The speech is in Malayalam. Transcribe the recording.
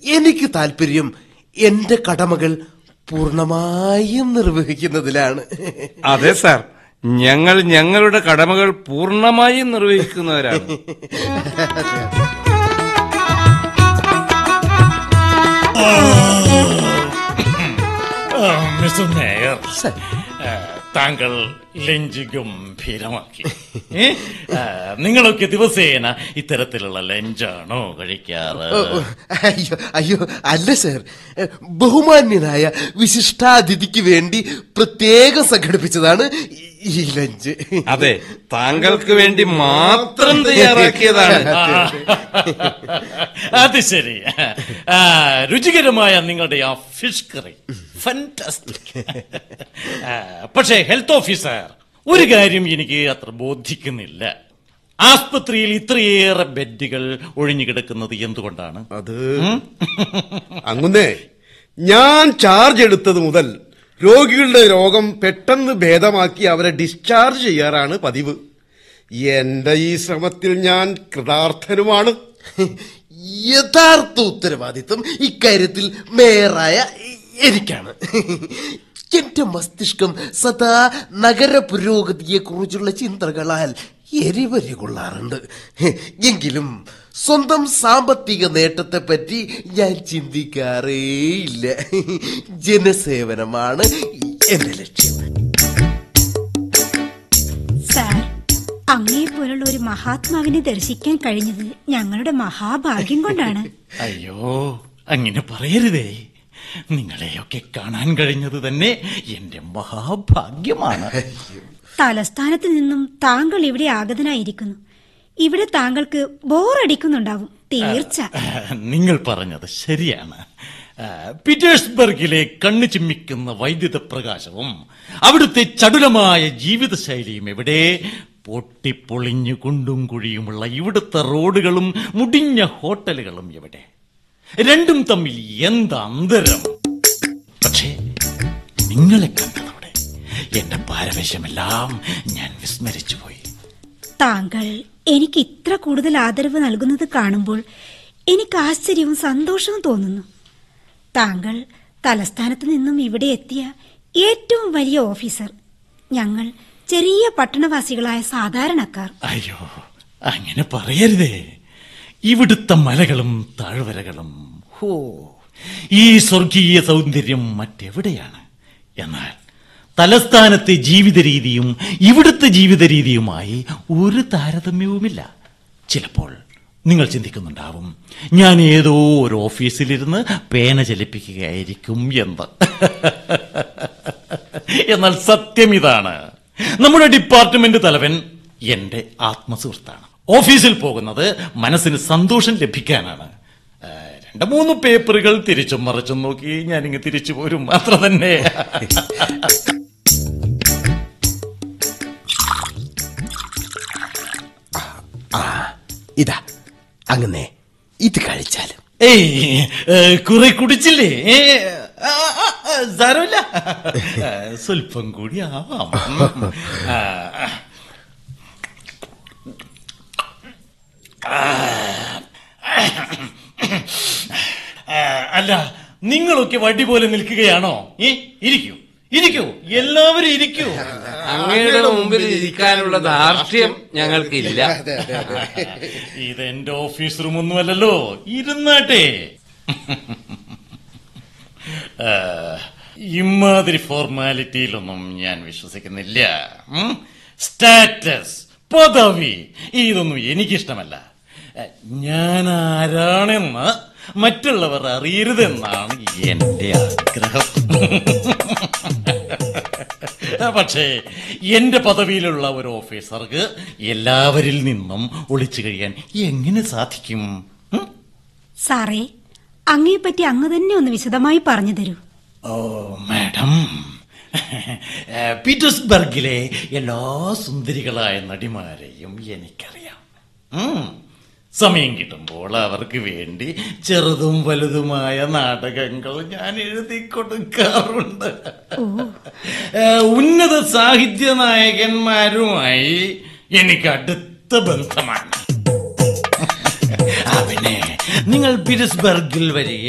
എനിക്ക് താല്പര്യം എന്റെ കടമകൾ പൂർണ്ണമായും നിർവഹിക്കുന്നതിലാണ് അതെ സാർ ഞങ്ങൾ ഞങ്ങളുടെ കടമകൾ പൂർണ്ണമായും നിർവഹിക്കുന്നവരാണ് ആ, മിസ്റ്റർ മേയർ സർ. ആ, താങ്കൾ ലഞ്ച് ഗംഭീരമാക്കി ഏ? ആ, നിങ്ങളൊക്കെ ദിവസേന ഇത്തരത്തിലുള്ള ലഞ്ചാണോ കഴിക്കാറ് ഓ, ഓ, അയ്യോ അയ്യോ അല്ല സർ ബഹുമാന്യനായ വിശിഷ്ടാതിഥിക്ക് വേണ്ടി പ്രത്യേകം സംഘടിപ്പിച്ചതാണ് ഈ- ഈ ലഞ്ച് അതെ താങ്കൾക്ക് വേണ്ടി മാത്രം തയ്യാറാക്കിയതാണ് ആ, അത് ശരി ആ, രുചികരമായ നിങ്ങളുടെ ആ ഫിഷ് കറി ഫന്റാസ്റ്റിക് പക്ഷേ ഹെൽത്ത് ഓഫീസർ ഒരു കാര്യം എനിക്ക് അത്ര ബോധിക്കുന്നില്ല ആസ്പത്രിയിൽ ഇത്രയേറെ ബെഡുകൾ ഒഴിഞ്ഞു കിടക്കുന്നത് എന്തുകൊണ്ടാണ് അത് അങ്ങുന്നേ ഞാൻ ചാർജ് എടുത്തത് മുതൽ രോഗികളുടെ രോഗം പെട്ടെന്ന് ഭേദമാക്കി അവരെ ഡിസ്ചാർജ് ചെയ്യാറാണ് പതിവ് എന്റെ ഈ ശ്രമത്തിൽ ഞാൻ കൃതാർത്ഥനുമാണ് യഥാർത്ഥ ഉത്തരവാദിത്വം ഇക്കാര്യത്തിൽ മേയറായ എനിക്കാണ് എന്റെ മസ്തിഷ്കം സദാ നഗര പുരോഗതിയെ കുറിച്ചുള്ള ചിന്തകളാൽ എരിവരി കൊള്ളാറുണ്ട് എങ്കിലും സ്വന്തം സാമ്പത്തിക നേട്ടത്തെ പറ്റി ഞാൻ ചിന്തിക്കാറേയില്ല ജനസേവനമാണ് എന്റെ ലക്ഷ്യം സാർ അങ്ങയെ പോലുള്ള ഒരു മഹാത്മാവിനെ ദർശിക്കാൻ കഴിഞ്ഞത് ഞങ്ങളുടെ മഹാഭാഗ്യം കൊണ്ടാണ് അയ്യോ അങ്ങനെ പറയരുതേ നിങ്ങളെയൊക്കെ കാണാൻ കഴിഞ്ഞത് തന്നെ എന്റെ മഹാഭാഗ്യമാണ് തലസ്ഥാനത്ത് നിന്നും താങ്കൾ ഇവിടെ ആഗതനായിരിക്കുന്നു ഇവിടെ താങ്കൾക്ക് ബോറടിക്കുന്നുണ്ടാവും തീർച്ച നിങ്ങൾ പറഞ്ഞത് ശരിയാണ് ആ, പീറ്റേഴ്സ്ബർഗിലെ കണ്ണു ചിമ്മിക്കുന്ന വൈദ്യുത പ്രകാശവും അവിടുത്തെ ചടുലമായ ജീവിതശൈലിയും എവിടെ പൊട്ടിപ്പൊളിഞ്ഞു കുണ്ടും കുഴിയുമുള്ള ഇവിടുത്തെ റോഡുകളും മുടിഞ്ഞ ഹോട്ടലുകളും എവിടെ രണ്ടും തമ്മിൽ എന്ത് അന്തരം പക്ഷേ നിങ്ങളെ കണ്ടതോടെ എന്റെ പാരവേശമെല്ലാം ഞാൻ വിസ്മരിച്ചു പോയി താങ്കൾ എനിക്ക് ഇത്ര കൂടുതൽ ആദരവ് നൽകുന്നത് കാണുമ്പോൾ എനിക്ക് ആശ്ചര്യവും സന്തോഷവും തോന്നുന്നു താങ്കൾ തലസ്ഥാനത്ത് നിന്നും ഇവിടെ എത്തിയ ഏറ്റവും വലിയ ഓഫീസർ ഞങ്ങൾ ചെറിയ പട്ടണവാസികളായ സാധാരണക്കാർ അയ്യോ അങ്ങനെ പറയരുതേ ഇവിടുത്തെ മലകളും താഴ്വരകളും ഹോ ഈ സ്വർഗീയ സൗന്ദര്യം മറ്റെവിടെയാണ് എന്നാൽ തലസ്ഥാനത്തെ ജീവിത രീതിയും ഇവിടുത്തെ ജീവിത രീതിയുമായി ഒരു താരതമ്യവുമില്ല ചിലപ്പോൾ നിങ്ങൾ ചിന്തിക്കുന്നുണ്ടാവും ഞാൻ ഏതോ ഒരു ഓഫീസിലിരുന്ന് പേന ചലിപ്പിക്കുകയായിരിക്കും എന്ന് എന്നാൽ സത്യം ഇതാണ് നമ്മുടെ ഡിപ്പാർട്ട്മെന്റ് തലവൻ എന്റെ ആത്മസുഹൃത്താണ് ഓഫീസിൽ പോകുന്നത് മനസ്സിന് സന്തോഷം ലഭിക്കാനാണ് ആ, രണ്ട് മൂന്ന് പേപ്പറുകൾ തിരിച്ചും മറിച്ചും നോക്കി ഞാനിങ്ങ് തിരിച്ചു പോരും അത്ര തന്നെ ഇതാ അങ്ങനെ ഇത് കഴിച്ചാലും ഏയ് ഏ, കുറെ കുടിച്ചില്ലേ ഏ, ആ, ആ, ആ, സാരമില്ല ആ, സ്വല്പം കൂടി ആവാം ഉം. ആ, ആ, അല്ല നിങ്ങളൊക്കെ വടി പോലെ നിൽക്കുകയാണോ ഏ ഇരിക്കൂ ഇരിക്കൂ എല്ലാവരും ഇരിക്കൂ അങ്ങയുടെ മുമ്പിൽ ഇരിക്കാനുള്ള ധാർഷ്ട്യം ഞങ്ങൾക്കില്ല ഇത് എന്റെ ഓഫീസ് റൂം ഒന്നുമല്ലല്ലോ ഇരുന്നാട്ടെ ആ, ഇമാതിരി ഫോർമാലിറ്റിയിലൊന്നും ഞാൻ വിശ്വസിക്കുന്നില്ല ഉം? സ്റ്റാറ്റസ് പദവി ഇതൊന്നും എനിക്കിഷ്ടമല്ല ആ, ഞാൻ ആരാണെന്ന് മറ്റുള്ളവർ അറിയരുതെന്നാണ് എന്റെ ആഗ്രഹം പക്ഷേ എന്റെ പദവിയിലുള്ള ഒരു ഓഫീസർക്ക് എല്ലാവരിൽ നിന്നും ഒളിച്ചു കഴിയാൻ എങ്ങനെ സാധിക്കും ഉം? സാറേ അങ്ങയെപ്പറ്റി അങ്ങ് തന്നെ ഒന്ന് വിശദമായി പറഞ്ഞു തരൂ ഓ മാഡം ഏ, പീറ്റേഴ്സ്ബർഗിലെ എല്ലാ സുന്ദരികളായ നടിമാരെയും എനിക്കറിയാം ഉം. സമയം കിട്ടുമ്പോൾ അവർക്ക് വേണ്ടി ചെറുതും വലുതുമായ നാടകങ്ങൾ ഞാൻ എഴുതി കൊടുക്കാറുണ്ട് ഏ, ഉന്നത സാഹിത്യ നായകന്മാരുമായി എനിക്ക് അടുത്ത ബന്ധമാണ് ആ, പിന്നെ നിങ്ങൾ പീറ്റേഴ്സ്ബർഗിൽ വരിക